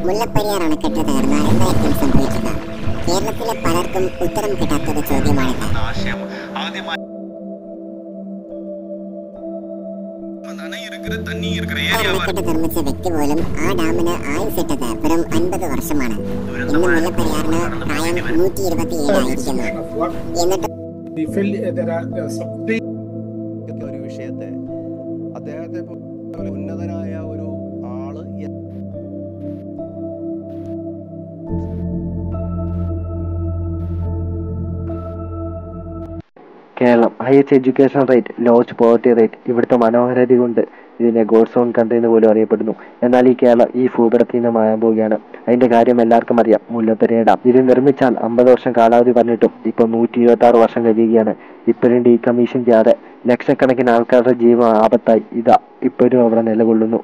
മുല്ലപ്പെരിയാർ അണക്കെട്ട് തകർന്ന എന്തായിരിക്കും സംഭവിക്കുക കേരളത്തിലെ പലർക്കും ഉത്തരം കിട്ടാത്തൊരു ചോദ്യമാണിത് ആശയം ആദ്യമായി അണை இருக்கிற தண்ணி இருக்கிற ആ ஏரியாவா അണക്കെട്ട് നിർമ്മിച്ച വ്യക്തി പോലും ആ ഡാമിന് ആയുസിട്ടത് വെറും അൻപത് വർഷമാണ് ഇന്ന് മുല്ലപ്പെരിയാറിന് പ്രായം നൂറ്റി ഇരുപത്തി ഏഴായിരിക്കുന്നു എന്നിട്ട് The fail- there are there are some ഒക്കെ ഒരു വിഷയത്തെ അദ്ദേഹത്തെ പോലെ ഉന്നതനായ ഒരു ആള് എ- Keralam highest education rate lowest poverty rate ഇവിടുത്തെ മനോഹരത കൊണ്ട് ഇതിനെ ഗോഡ്സ് ഓൺ കൺട്രി എന്ന് പോലും അറിയപ്പെടുന്നു എന്നാൽ ഈ കേരളം ഈ ഭൂപടത്തിൽ നിന്ന് മായാൻ പോവുകയാണ് അതിന്റെ കാര്യം എല്ലാവർക്കും അറിയാം മുല്ലപ്പെരിയാർ ഡാം ഇത് നിർമ്മിച്ചാൽ അമ്പത് വർഷം കാലാവധി പറഞ്ഞിട്ടും ഇപ്പൊ നൂറ്റി ഇരുപത്തി ആറ് വർഷം കഴിയുകയാണ് ഇപ്പോഴും ഡീകമ്മീഷൻ ചെയ്യാതെ ലക്ഷക്കണക്കിന് ആൾക്കാരുടെ ജീവൻ ആപത്തായി ഇതാ ഇപ്പോഴും അവിടെ നിലകൊള്ളുന്നു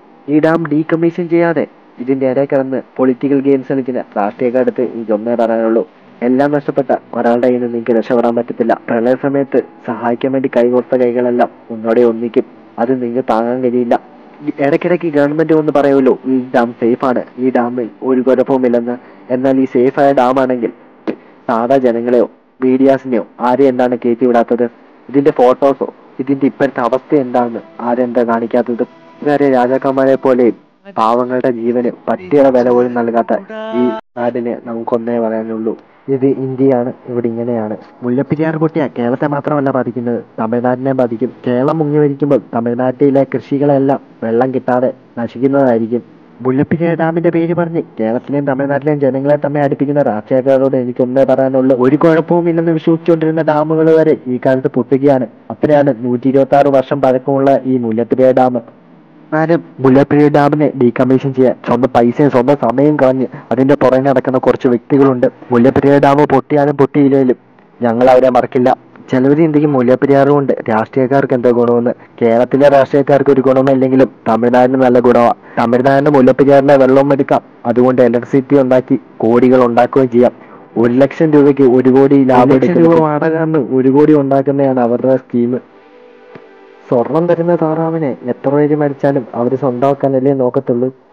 ഈ ഡാം ഡീകമ്മീഷൻ ചെയ്യാതെ ഇതിന്റെ ഇടയിൽ കിടന്ന് പൊളിറ്റിക്കൽ ഗെയിംസ് കളിക്കുന്ന രാഷ്ട്രീയക്കാരടുത്ത് എനിക്ക് ഒന്നേ പറയാനുള്ളൂ എല്ലാം നഷ്ടപ്പെട്ട ഒരാളുടെ കയ്യിൽ നിന്ന് നിങ്ങൾക്ക് രക്ഷപ്പെടാൻ പറ്റത്തില്ല പ്രളയ സമയത്ത് സഹായിക്കാൻ വേണ്ടി കൈകോർത്ത കൈകളെല്ലാം ഒന്നോടെ ഒന്നിക്കും അത് നിങ്ങൾക്ക് താങ്ങാൻ കഴിയില്ല ഈ ഇടയ്ക്കിടയ്ക്ക് ഗവൺമെന്റ് ഒന്ന് പറയുമല്ലോ ഈ ഡാം സേഫ് ആണ് ഈ ഡാമിൽ ഒരു കുഴപ്പവുമില്ലെന്ന് എന്നാൽ ഈ സേഫ് ആയ ഡാം ആണെങ്കിൽ സാധാ ജനങ്ങളെയോ മീഡിയാസിനെയോ ആരെയും എന്താണ് കയറ്റി വിടാത്തത് ഇതിന്റെ ഫോട്ടോസോ ഇതിന്റെ ഇപ്പോഴത്തെ അവസ്ഥ എന്താണെന്ന് ആരെന്താ കാണിക്കാത്തത് ഇവരെ രാജാക്കന്മാരെ പോലെ പാവങ്ങളുടെ ജീവന് പറ്റിയ വില പോലും നൽകാത്ത ഈ നാടിനെ നമുക്കൊന്നേ പറയാനുള്ളൂ ഇത് ഇന്ത്യയാണ് ഇവിടെ ഇങ്ങനെയാണ് മുല്ലപ്പെരിയാർ പൊട്ടിയ കേരളത്തെ മാത്രമല്ല ബാധിക്കുന്നത് തമിഴ്നാടിനെ ബാധിക്കും കേരളം മുങ്ങി വരിക്കുമ്പോൾ തമിഴ്നാട്ടിലെ കൃഷികളെല്ലാം വെള്ളം കിട്ടാതെ നശിക്കുന്നതായിരിക്കും മുല്ലപ്പെരിയാർ ഡാമിന്റെ പേര് പറഞ്ഞ് കേരളത്തിലെയും തമിഴ്നാട്ടിലെയും ജനങ്ങളെ തമ്മിൽ അടുപ്പിക്കുന്ന രാഷ്ട്രീയക്കാരോട് എനിക്കൊന്നേ പറയാനുള്ളൂ ഒരു കുഴപ്പവുമില്ലെന്ന് വിശ്വസിച്ചുകൊണ്ടിരുന്ന ഡാമുകൾ വരെ ഈ കാലത്ത് പൊട്ടുകയാണ് അത്രയാണ് നൂറ്റി ഇരുപത്തി ആറ് വർഷം പഴക്കമുള്ള ഈ മുല്ലപ്പെരിയാർ ഡാം എന്നാലും മുല്ലപ്പെരിയാർ ഡാമിനെ ഡീകമ്മീഷൻ ചെയ്യാൻ സ്വന്തം പൈസയും സ്വന്തം സമയം കളഞ്ഞ് അതിന്റെ പുറകെ നടക്കുന്ന കുറച്ച് വ്യക്തികളുണ്ട് മുല്ലപ്പെരിയാർ ഡാം പൊട്ടിയാലും പൊട്ടിയില്ലേലും ഞങ്ങൾ അവരെ മറക്കില്ല ചിലവർ ചിന്തിക്കും മുല്ലപ്പെരിയാർ കൊണ്ട് രാഷ്ട്രീയക്കാർക്ക് എന്തോ ഗുണമെന്ന് കേരളത്തിലെ രാഷ്ട്രീയക്കാർക്ക് ഒരു ഗുണമില്ലെങ്കിലും തമിഴ്നാടിന് നല്ല ഗുണമാണ് തമിഴ്നാടിന് മുല്ലപ്പെരിയാറിന്റെ വെള്ളം എടുക്കാം അതുകൊണ്ട് ഇലക്ട്രിസിറ്റി ഉണ്ടാക്കി കോടികൾ ഉണ്ടാക്കുകയും ചെയ്യാം ഒരു ലക്ഷം രൂപയ്ക്ക് ഒരു കോടി ലാഭം രൂപ വാടക ഒരു കോടി ഉണ്ടാക്കുന്നതാണ് അവരുടെ സ്കീം സ്വർണം തരുന്ന താറാവിനെ എത്ര പേര് മരിച്ചാലും അവർ സ്വന്തമാക്കാനല്ലേ നോക്കത്തുള്ളൂ